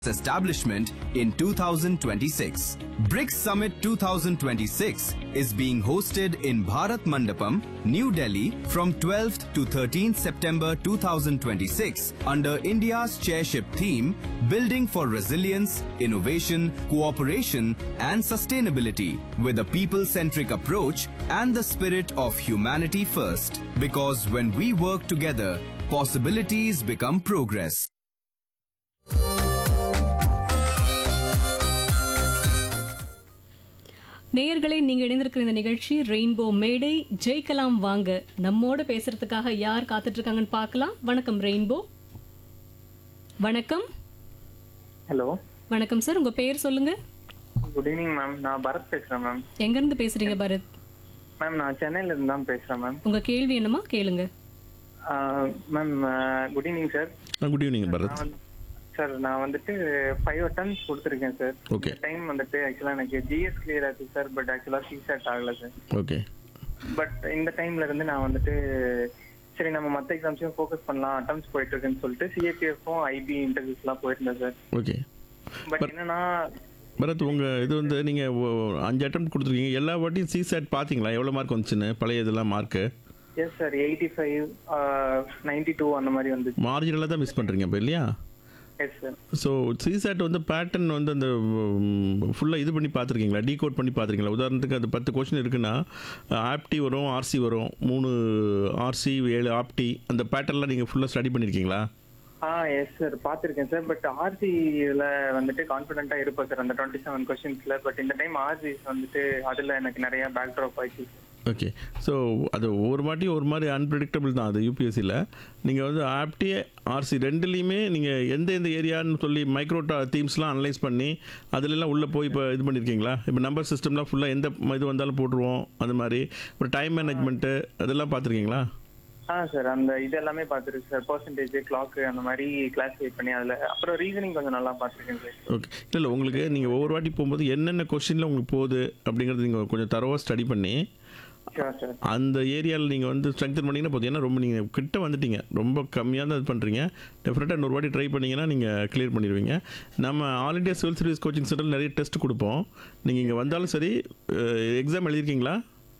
establishment in 2026. BRICS Summit 2026 is being hosted in Bharat Mandapam, New Delhi from 12th to 13th September 2026 under India's chairship theme Building for Resilience, Innovation, Cooperation and Sustainability with a people-centric approach and the spirit of humanity first. Because when we work together, possibilities become progress. நேயர்களே நீங்க இணைந்திருக்கிற இந்த நிகழ்ச்சி rainbow மேடை ஜெயிக்கலாம் வாங்க நம்மோட பேசுறதுக்காக யார் காத்துட்டு இருக்காங்கன்னு பார்க்கலாம் வணக்கம் ரெயின்போ வணக்கம் ஹலோ வணக்கம் சார் உங்க பேர் சொல்லுங்க குட் ஈவினிங் மேம் நான் பரத் பேசுறேன் மேம் எங்க இருந்து பேசுறீங்க பரத் மேம் நான் சென்னையில இருந்து தான் பேசுறேன் மேம் உங்க கேள்வி என்னமா கேளுங்க ma'am good evening sir good evening Bharath நான் சார் நான் வந்துட்டு ஃபைவ் அட்டம்ஸ் கொடுத்துருக்கேன் சார் Okay. டைம் வந்துட்டு ஆக்சுவலா எனக்கு ஜிஎஸ் கிளியர் ஆச்சு சார் பட் ஆக்சுவலா சிசெட் ஆகல சார் ஓகே பட் இந்த டைம்ல இருந்து நான் வந்துட்டு சரி நம்ம மத்த எக்ஸாம்ஸையும் ஃபோக்கஸ் பண்ணலாம் அட்டம்ஸ் போயிட்டு இருக்குன்னு சொல்லிட்டு சிஏபிஎஃப்பும் ஐபி இன்டர்வியூஸ்லாம் போயிருந்தேன் சார் ஓகே பட் என்னன்னா பரத் உங்கள் இது வந்து நீங்கள் அஞ்சு அட்டம் கொடுத்துருக்கீங்க எல்லா வாட்டியும் சிசேட் பார்த்தீங்களா எவ்வளோ மார்க் வந்துச்சுன்னு பழைய இதெல்லாம் mark yes sir eighty five ninety two அந்த மாதிரி வந்துச்சு மார்ஜினலாக தான் மிஸ் பண்ணுறீங்க இப்போ இல்லையா எஸ் சார் ஸோ சிசேட் வந்து பேட்டர்ன் வந்து அந்த ஃபுல்லாக இது பண்ணி பார்த்துருக்கீங்களா டீகோட் பண்ணி பார்த்துருக்கீங்களா உதாரணத்துக்கு அது பத்து கொஷின் இருக்குன்னா ஆப்டி வரும் ஆர்சி வரும் மூணு ஆர்சி ஏழு ஆப்டி அந்த பேட்டர்ன்லாம் நீங்கள் ஃபுல்லாக ஸ்டடி பண்ணியிருக்கீங்களா ஆ எஸ் சார் பார்த்துருக்கேன் சார் பட் ஆர்சியில் வந்துட்டு கான்ஃபிடென்ட்டா இருப்பேன் சார் அந்த டுவெண்ட்டி செவன் கொஸ்டின்ஸ்ல பட் இந்த டைம் ஆர்சி வந்துட்டு அதுல எனக்கு நிறைய பேக் ட்ராப் ஆயிடுச்சு ஓகே ஸோ அது ஒவ்வொரு வாட்டியும் ஒரு மாதிரி அன்பிரடிக்டபிள் தான் அது யூபிஎஸ்சியில் நீங்கள் வந்து ஆப்டி ஆர்சி ரெண்டுலேயுமே நீங்கள் எந்த எந்த ஏரியான்னு சொல்லி மைக்ரோ தீம்ஸ்லாம் அனலைஸ் பண்ணி அதுலலாம் உள்ளே போய் இப்போ இது பண்ணியிருக்கீங்களா இப்போ நம்பர் சிஸ்டம்லாம் ஃபுல்லாக எந்த இது வந்தாலும் போட்டுருவோம் அந்த மாதிரி ஒரு டைம் மேனேஜ்மெண்ட்டு அதெல்லாம் பார்த்துருக்கீங்களா ஆ சார் அந்த இது எல்லாமே பார்த்துருக்கு சார் பர்சன்டேஜ் கிளாக் அந்த மாதிரி கிளாஸிஃபை பண்ணி அதில் அப்புறம் ரீசனிங் கொஞ்சம் நல்லா பார்த்துருக்கேன் சார் ஓகே இல்லை இல்லை உங்களுக்கு நீங்கள் ஒவ்வொரு வாட்டி போகும்போது என்னென்ன கொஷினில் உங்களுக்கு போகுது அப்படிங்கிறது நீங்கள் கொஞ்சம் தரவாக ஸ்டடி பண்ணி ஷுவர் சார் அந்த ஏரியாவில் நீங்கள் வந்து ஸ்ட்ரெங்தன் பண்ணிங்கன்னா போதும் ஏன்னா ரொம்ப நீங்கள் கிட்ட வந்துட்டீங்க ரொம்ப கம்மியாக தான் இது பண்ணுறீங்க டெஃபினட்டாக இன்னொரு வாட்டி ட்ரை பண்ணீங்கன்னா நீங்கள் கிளியர் பண்ணிடுவீங்க நம்ம all India civil service coaching சென்டரில் நிறைய டெஸ்ட் கொடுப்போம் நீங்கள் இங்கே வந்தாலும் சரி எக்ஸாம் எழுதியிருக்கீங்களா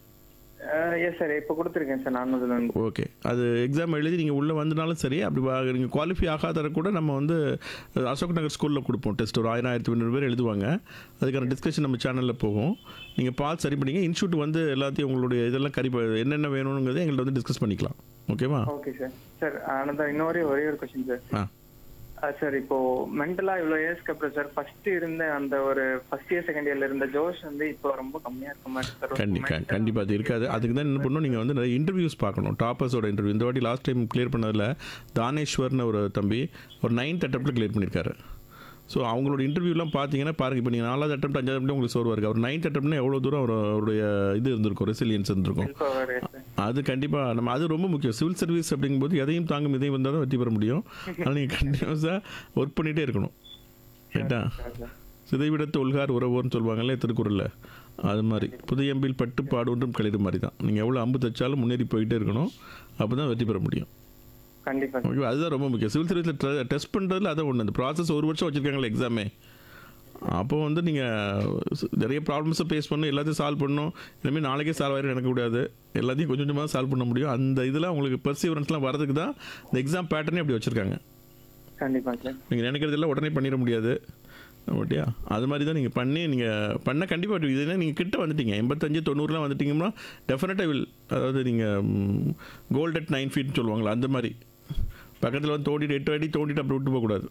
எஸ் சார் இப்போ கொடுத்துருக்கேன் சார் நான் அதில் வந்து ஓகே அது எக்ஸாம் எழுதி நீங்கள் உள்ளே வந்தனாலும் சரி அப்படி நீங்கள் குவாலிஃபை ஆகாதவரை கூட நம்ம வந்து அஹ், அசோக் நகர் ஸ்கூலில் கொடுப்போம் டெஸ்ட் ஒரு ஆயிரம் ஆயிரத்தி ஐநூறு பேர் எழுதுவாங்க அதுக்கான டிஸ்கஷன் நம்ம சேனலில் போகும் நீங்கள் பார்த்து சரி பண்ணிங்க இன்ஸ்டியூட் வந்து எல்லாத்தையும் உங்களுடைய இதெல்லாம் கறி என்னென்ன வேணுங்கிறத எங்கள்கிட்ட வந்து டிஸ்கஸ் பண்ணிக்கலாம் ஓகேவா ஓகே சார் சார் அனதர் இன்னொரு ஒரே ஒரு கொஸ்டின் சார் ஆ சார் இப்போ மென்டலா இவ்வளோ இயர்ஸ்க்கு அப்புறம் சார் ஃபர்ஸ்ட் இருந்த அந்த ஒரு ஃபர்ஸ்ட் இயர் செகண்ட் இயர்ல இருந்த ஜோஷ் வந்து இப்போ ரொம்ப கம்மியா இருக்க மாதிரி சார் கண்டி க- கண்டிப்பா அது இருக்காது அதுக்கு தான் என்ன பண்ணணும் நீங்கள் வந்து நிறைய இன்டர்வியூஸ் பார்க்கணும் டாப்பர்ஸோட இன்டர்வியூ இந்த வாட்டி லாஸ்ட் டைம் கிளியர் பண்ணதில் தானேஸ்வர்னு ஒரு தம்பி ஒரு நைன்த் அட்டம்ப்ட்டில் கிளியர் பண்ணியிருக்காரு ஸோ அவங்களோட இன்டர்வியூலாம் பார்த்தீங்கன்னா பாருங்க இப்போ நீங்கள் நாலாவது அட்டம் அஞ்சாவது attempt உங்களுக்கு சோர்வாக இருக்குது அவர் நைன்த் அட்டம்ப்ட்னா எவ்வளோ தூரம் அவர் அவருடைய இது இருந்திருக்கும் ரெசிலியன்ஸ் இருந்திருக்கும் இப்போ ஒரு அது கண்டிப்பாக நம்ம அது ரொம்ப முக்கியம் சிவில் சர்வீஸ் அப்படிங்கும்போது எதையும் தாங்கும் இதையும் வந்தால் தான் வெற்றி பெற முடியும் ஆனால் நீங்கள் கண்டினியூஸாக ஒர்க் பண்ணிகிட்டே இருக்கணும் ரைட்டா சிதைவிடத்து ஒல்கார் உறவோர்னு சொல்லுவாங்கல்ல திருக்குறளில் அது மாதிரி புதையம்பில் பட்டு பாடுன்றும் கழிறு மாதிரி தான் நீங்கள் எவ்வளோ அம்பு தைச்சாலும் முன்னேறி போயிட்டே இருக்கணும் அப்போ தான் வெற்றி பெற முடியும் கண்டிப்பா சார் ஓகே அதுதான் ரொம்ப முக்கியம் சிவில் சர்வீஸில் டெஸ்ட் பண்ணுறதுல அதான் ஒன்று அந்த ப்ராசஸ் ஒரு வருஷம் வச்சுருக்காங்களே எக்ஸாமே அப்போ வந்து நீங்கள் நிறைய ப்ராப்ளம்ஸை ஃபேஸ் பண்ணணும் எல்லாத்தையும் சால்வ் பண்ணணும் இனிமேல் நாளைக்கே சால்வ் ஆகிடும் நடக்கக்கூடாது எல்லாத்தையும் கொஞ்சம் கொஞ்சமாக சால்வ் பண்ண முடியும் அந்த இதில் உங்களுக்கு பெர்சிவரன்ஸ்லாம் வரதுக்கு தான் இந்த எக்ஸாம் பேட்டர்னே அப்படி வச்சுருக்காங்க கண்டிப்பா சார் நீங்கள் நினைக்கிறதெல்லாம் உடனே பண்ணிட முடியாது ஓட்டியா அது மாதிரி தான் நீங்கள் பண்ணி நீங்கள் பண்ண கண்டிப்பாக இது நீங்கள் கிட்ட வந்துட்டீங்க எண்பத்தஞ்சு தொண்ணூறுலாம் வந்துட்டீங்கன்னா டெஃபினட்டாக வில் அதாவது நீங்கள் கோல்ட் அட் நைன் ஃபீட் சொல்லுவாங்களா அந்த மாதிரி பக்கத்தில் வந்து தோண்டிட்டு எட்டு அடி தோண்டிட்டு அப்படி விட்டு போகக்கூடாது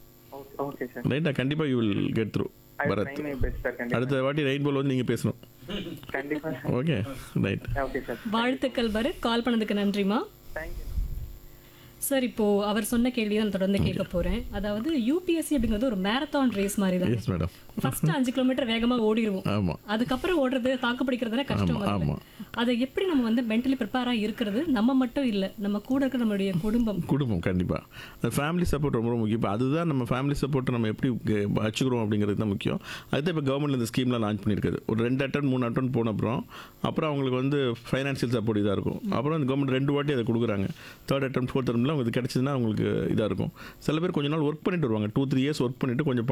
ஓகே சார் ரைட்டா கண்டிப்பாக you will get through I Bharath try my best sir கண்டிப்பா அடுத்த வாட்டி ரெயின்போல் வந்து நீங்கள் பேசணும் கண்டிப்பா sir okay right okay sir வாழ்த்துக்கள் பரத் கால் பண்ணதுக்கு நன்றிமா தேங்க்யூ சார் இப்போ அவர் சொன்ன கேள்வி தான் தொடர்ந்து கேட்க போறேன் அதாவது யூபிஎஸ்சி அப்படிங்கிறது ஒரு மேரத்தான் ரேஸ் மாதிரி தான் எஸ் மேடம் ஃபர்ஸ்ட் அஞ்சு கிலோமீட்டர் வேகமா ஓடிடுவோம் ஆமாம் அதுக்கப்புறம் ஓடுறது தாக்கு பிடிக்கிறதுனா கஷ்டம் ஆமா, முதல்ல. ஆமா. அதை எப்படி நம்ம வந்து மென்டலி ப்ரிப்பேரா இருக்கிறது நம்ம மட்டும் இல்ல நம்ம கூட இருக்கிற நம்மளுடைய குடும்பம் குடும்பம் கண்டிப்பாக அந்த ஃபேமிலி சப்போர்ட் ரொம்ப ரொம்ப முக்கியம் இப்போ அதுதான் நம்ம ஃபேமிலி சப்போர்ட்டை நம்ம எப்படி கே- வச்சுக்கிறோம் அப்படிங்கிறது தான் முக்கியம் அதுதான் இப்போ கவர்மெண்ட் இந்த ஸ்கீம்லாம் லான்ச் பண்ணியிருக்குது ஒரு ரெண்டு அட்டன் மூணு அட்டன் போன அப்புறம் அப்புறம் அவங்களுக்கு வந்து ஃபைனான்சியல் சப்போர்ட் இதாக இருக்கும் அப்புறம் அந்த கவர்மெண்ட் ரெண்டு வாட்டி அதை கொடுக்குறாங்க தேர்ட் அட்டம் ஃபோர்த் அட்டம்லாம் இது கிடச்சிதுன்னா அவங்களுக்கு இதாக இருக்கும் சில பேர் கொஞ்ச நாள் ஒர்க் பண்ணிட்டு வருவாங்க டூ த்ரீ இயர்ஸ் ஒர்க் பண்ணிட்டு கொஞ்சம்